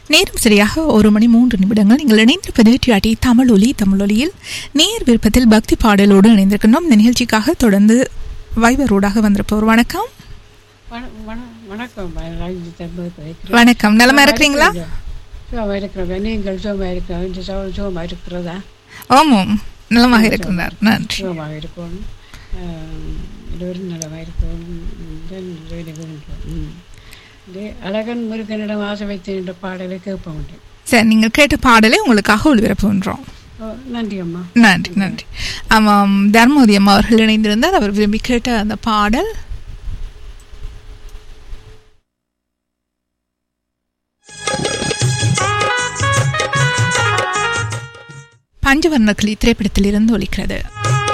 நேரம் சரியாக ஒரு மணி மூன்று நிமிடங்கள் நீங்கள் இணைந்திருப்பது டிஆர்டி தமிழ் ஒலி தமிழ் ஒலியில் நேர் விருப்பத்தில் பக்தி பாடலோடு இணைந்திருக்கின்றோம் இந்த நிகழ்ச்சிக்காக தொடர்ந்து வைவரோடாக வந்திருப்போர் வணக்கம் வண- வண- வணக்கம் ராஜி தர்மபுரி பேசுறேன். வணக்கம் நலமா இருக்கிறீங்களா சுகமா இருக்கிறோம் நீங்கள் சுகமா இருக்கிறோம் இந்த சகோதரன் சுகமா இருக்கிறதா ஆமாம் நலமாக இருக்கிறார் நன்றி சுகமாக இருக்கணும் ஆம், எல்லோரும் நலமாக இருக்கணும் தான் வேண்டி வேண்டுகிறோம். ம். இது அழகன் முருகனிடம் ஆசை வைத்து என்ற பாடலை கேட்ப முடியும் சரி நீங்கள் கேட்ட பாடலை உங்களுக்காக ஒளிபரப்புகின்றோம் ஓ, நன்றி அம்மா நன்றி நன்றி ஆமாம் தர்மோதி அம்மா அவர்கள் இணைந்திருந்தார் அவர் விரும்பி கேட்ட அந்த பாடல் பஞ்சவர்ண கிளி திரைப்படத்தில் இருந்து ஒலிக்கிறது